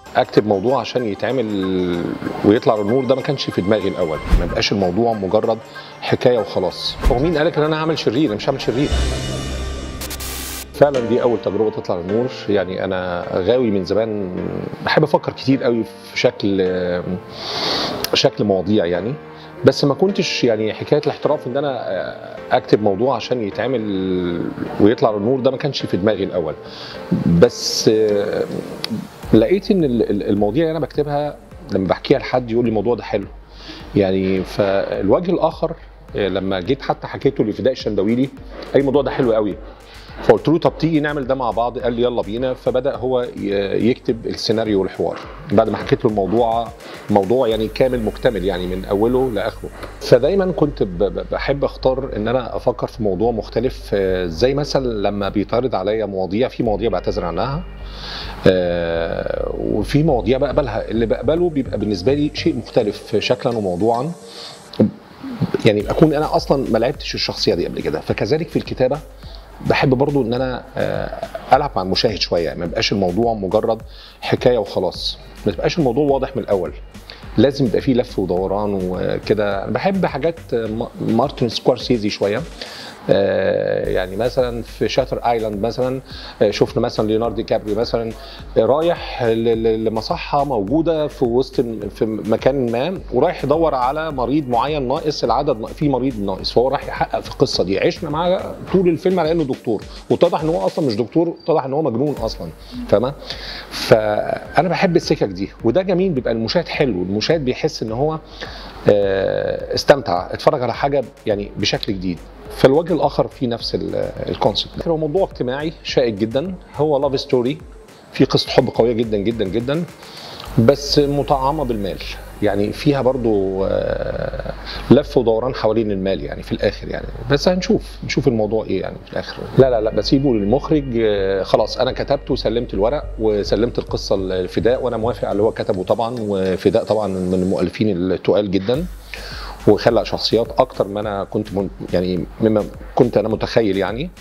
اكتب موضوع عشان يتعمل ويطلع للنور ده ما كانش في دماغي الاول ما يبقاش الموضوع مجرد حكايه وخلاص هو مين قالك ان انا هعمل شرير انا مش هعمل شرير فعلا دي اول تجربه تطلع للنور يعني انا غاوي من زمان بحب افكر كتير قوي في شكل شكل مواضيع يعني بس ما كنتش يعني حكايه الاحتراف ان انا اكتب موضوع عشان يتعمل ويطلع للنور ده ما كانش في دماغي الاول بس لقيت ان المواضيع اللي انا بكتبها لما بحكيها لحد يقول لي الموضوع ده حلو يعني فالوجه الاخر لما جيت حتى حكيته لفداء الشندويلي اي الموضوع ده حلو قوي فقلت له طب تيجي نعمل ده مع بعض قال لي يلا بينا فبدا هو يكتب السيناريو والحوار بعد ما حكيت له الموضوع موضوع يعني كامل مكتمل يعني من اوله لاخره فدايما كنت بحب اختار ان انا افكر في موضوع مختلف زي مثلا لما بيتعرض عليا مواضيع في مواضيع بعتذر عنها وفي مواضيع بقبلها اللي بقبله بيبقى بالنسبه لي شيء مختلف شكلا وموضوعا يعني اكون انا اصلا ما لعبتش الشخصيه دي قبل كده فكذلك في الكتابه بحب برضو ان انا العب مع المشاهد شويه ما يبقاش الموضوع مجرد حكايه وخلاص ما تبقاش الموضوع واضح من الاول لازم يبقى فيه لف ودوران وكده انا بحب حاجات مارتن سكورسيزي شويه يعني مثلا في شاتر ايلاند مثلا شفنا مثلا ليوناردو دي كابريو مثلا رايح لمصحه موجوده في وسط في مكان ما ورايح يدور على مريض معين ناقص العدد في مريض ناقص فهو راح يحقق في القصه دي عشنا معاه طول الفيلم على انه دكتور واتضح ان هو اصلا مش دكتور اتضح ان هو مجنون اصلا فاهمه فانا بحب السكك دي وده جميل بيبقى المشاهد حلو المشاهد بيحس ان هو استمتع اتفرج على حاجه يعني بشكل جديد فالوجه الاخر في نفس الكونسيبت هو موضوع اجتماعي شائك جدا هو لاف ستوري في قصه حب قويه جدا جدا جدا بس مطعمه بالمال يعني فيها برضو لف ودوران حوالين المال يعني في الاخر يعني بس هنشوف نشوف الموضوع ايه يعني في الاخر لا لا لا بسيبه للمخرج خلاص انا كتبت وسلمت الورق وسلمت القصه لفداء وانا موافق على اللي هو كتبه طبعا وفداء طبعا من المؤلفين التقال جدا وخلق شخصيات اكتر ما انا كنت من يعني مما كنت انا متخيل يعني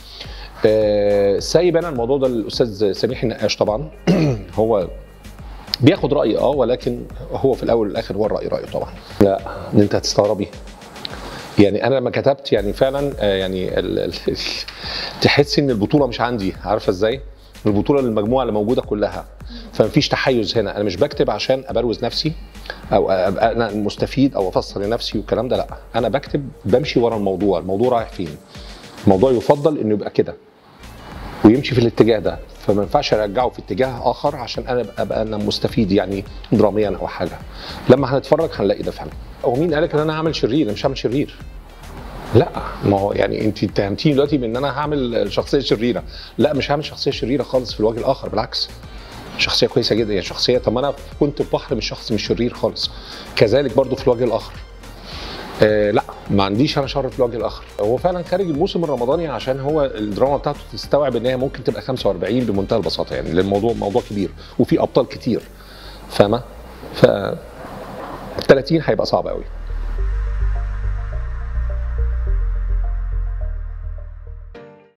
آه سايب انا الموضوع ده للاستاذ سميح النقاش طبعا هو بياخد رايي اه ولكن هو في الاول والاخر هو الراي رايه طبعا لا انت هتستغربي يعني انا لما كتبت يعني فعلا آه يعني ال ال تحس ان البطوله مش عندي عارفه ازاي البطوله للمجموعه اللي موجوده كلها فمفيش تحيز هنا انا مش بكتب عشان ابروز نفسي او ابقى انا المستفيد او افسر لنفسي والكلام ده لا انا بكتب بمشي ورا الموضوع الموضوع رايح فين الموضوع يفضل انه يبقى كده ويمشي في الاتجاه ده فما ينفعش ارجعه في اتجاه اخر عشان انا ابقى انا مستفيد يعني دراميا او حاجه لما هنتفرج هنلاقي ده فعلا هو مين قالك ان انا هعمل شرير انا مش هعمل شرير لا ما هو يعني انت اتهمتيني دلوقتي بان انا هعمل شخصيه شريره لا مش هعمل شخصيه شريره خالص في الوجه الاخر بالعكس شخصيه كويسه جدا يعني شخصيه طب ما انا كنت في بحر مش شخص مش شرير خالص كذلك برضو في الوجه الاخر آه لا ما عنديش انا شر في الوجه الاخر هو فعلا خارج الموسم الرمضاني عشان هو الدراما بتاعته تستوعب ان هي ممكن تبقى 45 بمنتهى البساطه يعني لان الموضوع موضوع كبير وفي ابطال كتير فاهمه ف 30 هيبقى صعب قوي